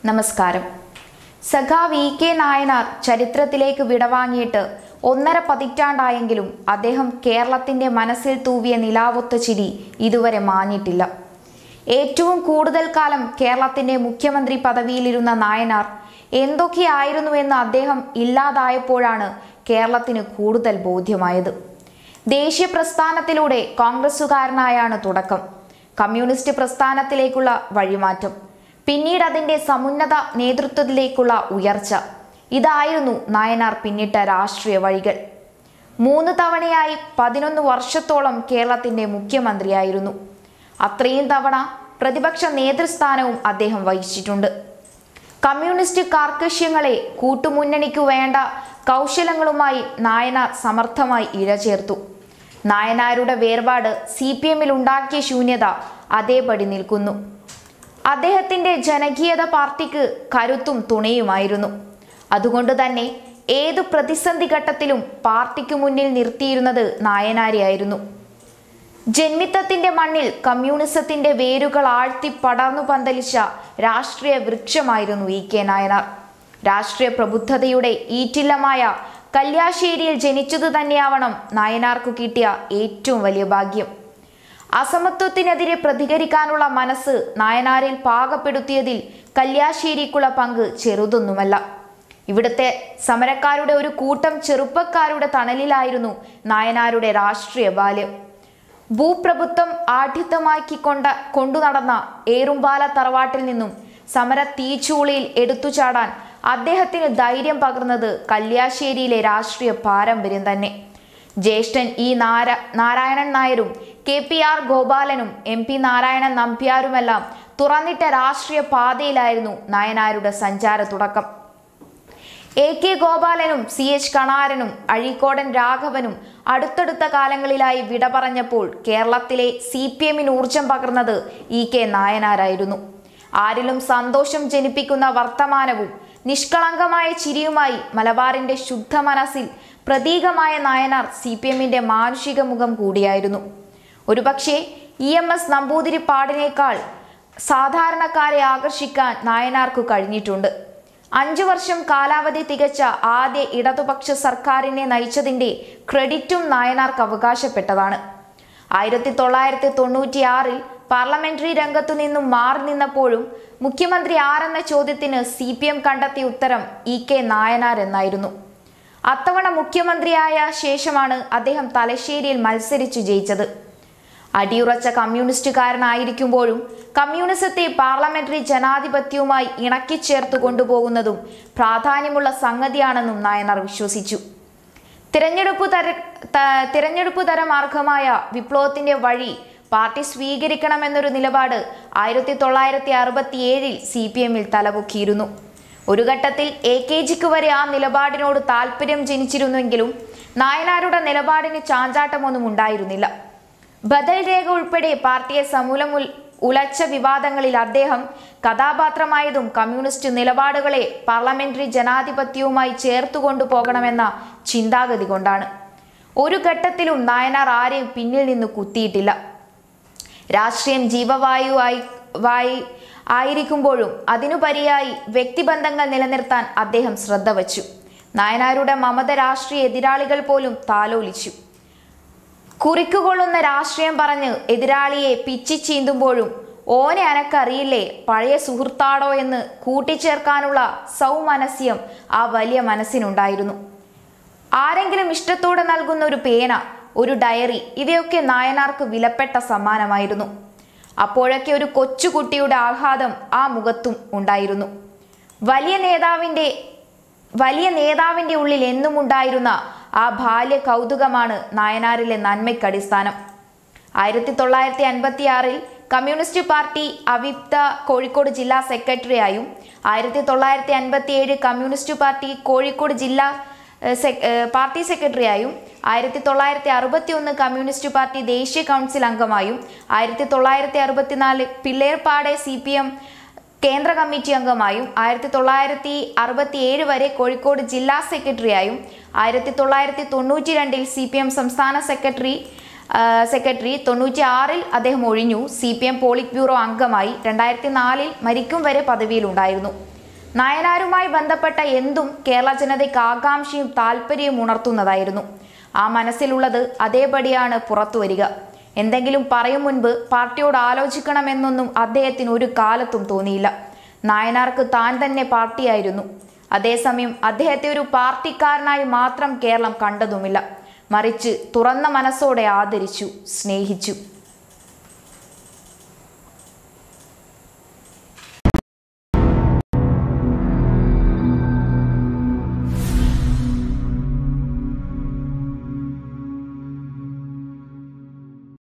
നമസ്കാരം സഖാവ് E K Nayanar ചരിത്രത്തിലേക്ക് വിടവാങ്ങിയിട്ട് ഒന്നര പതിറ്റാണ്ടായെങ്കിലും അദ്ദേഹം കേരളത്തിന്റെ മനസ്സിൽ തൂവിയ നിലാവൊത്ത ചിരി ഇതുവരെ മാഞ്ഞിട്ടില്ല ഏറ്റവും കൂടുതൽ കാലം കേരളത്തിന്റെ മുഖ്യമന്ത്രി പദവിയിലിരുന്ന നായനാർ എന്തൊക്കെയായിരുന്നുവെന്ന് അദ്ദേഹം ഇല്ലാതായപ്പോഴാണ് കേരളത്തിന് കൂടുതൽ ബോധ്യമായത് ദേശീയ പ്രസ്ഥാനത്തിലൂടെ കോൺഗ്രസുകാരനായാണ് തുടക്കം കമ്മ്യൂണിസ്റ്റ് പ്രസ്ഥാനത്തിലേക്കുള്ള വഴിമാറ്റം പിന്നീട് അതിന്റെ സമുന്നത നേതൃത്വത്തിലേക്കുള്ള ഉയർച്ച ഇതായിരുന്നു നായനാർ പിന്നിട്ട രാഷ്ട്രീയ വഴികൾ മൂന്ന് തവണയായി പതിനൊന്ന് വർഷത്തോളം കേരളത്തിന്റെ മുഖ്യമന്ത്രിയായിരുന്നു അത്രയും തവണ പ്രതിപക്ഷ നേതൃസ്ഥാനവും അദ്ദേഹം വഹിച്ചിട്ടുണ്ട് കമ്മ്യൂണിസ്റ്റ് കാർക്കശ്യങ്ങളെ കൂട്ടുമുന്നണിക്കു വേണ്ട കൗശലങ്ങളുമായി നായനാർ സമർത്ഥമായി ഇഴചേർത്തു നായനാരുടെ വേർപാട് സി പി എമ്മിൽ ഉണ്ടാക്കിയ ശൂന്യത അതേപടി നിൽക്കുന്നു അദ്ദേഹത്തിന്റെ ജനകീയത പാർട്ടിക്ക് കരുത്തും തുണയുമായിരുന്നു അതുകൊണ്ട് തന്നെ ഏതു പ്രതിസന്ധി ഘട്ടത്തിലും പാർട്ടിക്ക് മുന്നിൽ നിർത്തിയിരുന്നത് നായനാരെയായിരുന്നു ജന്മിത്തത്തിന്റെ മണ്ണിൽ കമ്മ്യൂണിസത്തിന്റെ വേരുകൾ ആഴ്ത്തി പടർന്നു പന്തലിച്ച രാഷ്ട്രീയ വൃക്ഷമായിരുന്നു ഇ കെ നായനാർ രാഷ്ട്രീയ പ്രബുദ്ധതയുടെ ഈറ്റില്ലമായ കല്യാശ്ശേരിയിൽ ജനിച്ചതു തന്നെയാവണം നായനാർക്കു കിട്ടിയ ഏറ്റവും വലിയ ഭാഗ്യം അസമത്വത്തിനെതിരെ പ്രതികരിക്കാനുള്ള മനസ്സ് നായനാരിൽ പാകപ്പെടുത്തിയതിൽ കല്യാശ്ശേരിക്കുള്ള പങ്ക് ചെറുതൊന്നുമല്ല ഇവിടുത്തെ സമരക്കാരുടെ ഒരു കൂട്ടം ചെറുപ്പക്കാരുടെ തണലിലായിരുന്നു നായനാരുടെ രാഷ്ട്രീയ ബാല്യം ഭൂപ്രഭുത്വം ആഢ്യത്തമാക്കിക്കൊണ്ട കൊണ്ടുനടന്ന ഏറുംപാല തറവാട്ടിൽ നിന്നും സമര തീച്ചൂളിയിൽ എടുത്തുചാടാൻ അദ്ദേഹത്തിന് ധൈര്യം പകർന്നത് കല്യാശ്ശേരിയിലെ രാഷ്ട്രീയ പാരമ്പര്യം തന്നെ ജ്യേഷ്ഠൻ ഇ നാര നാരായണൻ നായരും കെ പി ആർ ഗോപാലനും എം പി നാരായണൻ നമ്പ്യാരുമെല്ലാം തുറന്നിട്ട രാഷ്ട്രീയ പാതയിലായിരുന്നു നായനാരുടെ സഞ്ചാര തുടക്കം എ കെ ഗോപാലനും സി എച്ച് കണാരനും അഴീക്കോടൻ രാഘവനും അടുത്തടുത്ത കാലങ്ങളിലായി വിട പറഞ്ഞപ്പോൾ കേരളത്തിലെ സി പി എമ്മിന് ഊർജം പകർന്നത് ഇ കെ നായനാരായിരുന്നു ആരിലും സന്തോഷം ജനിപ്പിക്കുന്ന വർത്തമാനവും നിഷ്കളങ്കമായ ചിരിയുമായി മലബാറിന്റെ ശുദ്ധ മനസ്സിൽ പ്രതീകമായ നായനാർ സി പി എമ്മിന്റെ മാനുഷിക മുഖം കൂടിയായിരുന്നു ഒരുപക്ഷെ ഇ എം എസ് നമ്പൂതിരിപ്പാടിനേക്കാൾ സാധാരണക്കാരെ ആകർഷിക്കാൻ നായനാർക്കു കഴിഞ്ഞിട്ടുണ്ട് അഞ്ചു വർഷം കാലാവധി തികച്ച ആദ്യ ഇടതുപക്ഷ സർക്കാരിനെ നയിച്ചതിന്റെ ക്രെഡിറ്റും നായനാർക്ക് അവകാശപ്പെട്ടതാണ് ആയിരത്തി തൊള്ളായിരത്തി തൊണ്ണൂറ്റിയാറിൽ പാർലമെന്ററി രംഗത്തു നിന്നും മാറി നിന്നപ്പോഴും മുഖ്യമന്ത്രി ആരെന്ന ചോദ്യത്തിന് സി പി എം കണ്ടെത്തിയ ഉത്തരം ഇ കെ നായനാർ എന്നായിരുന്നു അത്തവണ മുഖ്യമന്ത്രിയായ ശേഷമാണ് അദ്ദേഹം തലശ്ശേരിയിൽ മത്സരിച്ചു ജയിച്ചത് അടിയുറച്ച കമ്മ്യൂണിസ്റ്റുകാരനായിരിക്കുമ്പോഴും കമ്മ്യൂണിസത്തെ പാർലമെന്ററി ജനാധിപത്യവുമായി ഇണക്കിച്ചേർത്ത് കൊണ്ടുപോകുന്നതും പ്രാധാന്യമുള്ള സംഗതിയാണെന്നും നായനാർ വിശ്വസിച്ചു തിരഞ്ഞെടുപ്പ് തര ത- തിരഞ്ഞെടുപ്പ് തര മാർഗമായ വിപ്ലവത്തിന്റെ വഴി പാർട്ടി സ്വീകരിക്കണമെന്നൊരു നിലപാട് ആയിരത്തി തൊള്ളായിരത്തി അറുപത്തി ഏഴിൽ സി പി എമ്മിൽ തലപൊക്കിയിരുന്നു ഒരു ഘട്ടത്തിൽ എ കെ ജിക്ക് വരെ ആ നിലപാടിനോട് താല്പര്യം ജനിച്ചിരുന്നുവെങ്കിലും നായനാരുടെ നിലപാടിന് ചാഞ്ചാട്ടമൊന്നും ഉണ്ടായിരുന്നില്ല ബദൽ രേഖ ഉൾപ്പെടെ പാർട്ടിയെ സമൂലം ഉൽ- ഉലച്ച വിവാദങ്ങളിൽ അദ്ദേഹം കഥാപാത്രമായതും കമ്മ്യൂണിസ്റ്റ് നിലപാടുകളെ പാർലമെന്ററി ജനാധിപത്യവുമായി ചേർത്തു കൊണ്ടുപോകണമെന്ന ചിന്താഗതി കൊണ്ടാണ് ഒരു ഘട്ടത്തിലും നായനാർ ആരെയും പിന്നിൽ നിന്ന് കുത്തിയിട്ടില്ല രാഷ്ട്രീയം ജീവവായുവായി വായി ആയിരിക്കുമ്പോഴും അതിനുപരിയായി വ്യക്തിബന്ധങ്ങൾ നിലനിർത്താൻ അദ്ദേഹം ശ്രദ്ധ വച്ചു നായനാരുടെ മമത രാഷ്ട്രീയ എതിരാളികൾ പോലും താലോലിച്ചു കുറിക്കുകൊള്ളുന്ന രാഷ്ട്രീയം പറഞ്ഞ് എതിരാളിയെ പിച്ചി ചീന്തുമ്പോഴും ഓനെ അനക്കറിയില്ലേ പഴയ സുഹൃത്താടോ എന്ന് കൂട്ടിച്ചേർക്കാനുള്ള സൗമനസ്യം ആ വലിയ മനസ്സിനുണ്ടായിരുന്നു ആരെങ്കിലും ഇഷ്ടത്തോടെ നൽകുന്ന ഒരു പേന ഒരു ഡയറി ഇവയൊക്കെ നായനാർക്ക് വിലപ്പെട്ട സമ്മാനമായിരുന്നു അപ്പോഴൊക്കെ ഒരു കൊച്ചുകുട്ടിയുടെ ആഹ്ലാദം ആ മുഖത്തും ഉണ്ടായിരുന്നു വലിയ നേതാവിൻ്റെ വലിയ നേതാവിൻ്റെ ഉള്ളിൽ എന്നും ഉണ്ടായിരുന്ന ആ ബാല്യ കൗതുകമാണ് നായനാരിലെ നന്മയ്ക്കടിസ്ഥാനം ആയിരത്തി തൊള്ളായിരത്തി അൻപത്തി ആറിൽ കമ്മ്യൂണിസ്റ്റ് പാർട്ടി അവിപ്ത കോഴിക്കോട് ജില്ലാ സെക്രട്ടറിയായും ആയിരത്തി തൊള്ളായിരത്തി അൻപത്തി ഏഴ് കമ്മ്യൂണിസ്റ്റ് പാർട്ടി കോഴിക്കോട് ജില്ലാ ഏഹ്, സെ- ഏഹ്, പാർട്ടി സെക്രട്ടറിയായും ആയിരത്തി തൊള്ളായിരത്തി അറുപത്തി ഒന്ന് കമ്മ്യൂണിസ്റ്റ് പാർട്ടി ദേശീയ കൗൺസിൽ അംഗമായും ആയിരത്തി തൊള്ളായിരത്തി അറുപത്തിനാല് പിള്ളേർപ്പാടെ സി പി എം കേന്ദ്ര കമ്മിറ്റി അംഗമായും ആയിരത്തി തൊള്ളായിരത്തി അറുപത്തി ഏഴ് വരെ കോഴിക്കോട് ജില്ലാ സെക്രട്ടറിയായും ആയിരത്തി തൊള്ളായിരത്തി തൊണ്ണൂറ്റി രണ്ടിൽ സി പി എം സംസ്ഥാന സെക്രട്ടറി ആ, സെക്രട്ടറി തൊണ്ണൂറ്റി ആറിൽ അദ്ദേഹം ഒഴിഞ്ഞു C P M politburo അംഗമായി രണ്ടായിരത്തി നാലിൽ മരിക്കും വരെ പദവിയിലുണ്ടായിരുന്നു നായനാരുമായി ബന്ധപ്പെട്ട എന്തും കേരള ജനതയ്ക്ക് ആകാംക്ഷയും താല്പര്യവും ഉണർത്തുന്നതായിരുന്നു ആ മനസ്സിലുള്ളത് അതേപടിയാണ് പുറത്തു വരിക എന്തെങ്കിലും പറയും മുൻപ് പാർട്ടിയോട് ആലോചിക്കണമെന്നൊന്നും അദ്ദേഹത്തിന് ഒരു കാലത്തും തോന്നിയില്ല നായനാർക്ക് താൻ തന്നെ പാർട്ടിയായിരുന്നു അതേസമയം അദ്ദേഹത്തെ ഒരു പാർട്ടിക്കാരനായി മാത്രം കേരളം കണ്ടതുമില്ല മറിച്ച് തുറന്ന മനസ്സോടെ ആദരിച്ചു സ്നേഹിച്ചു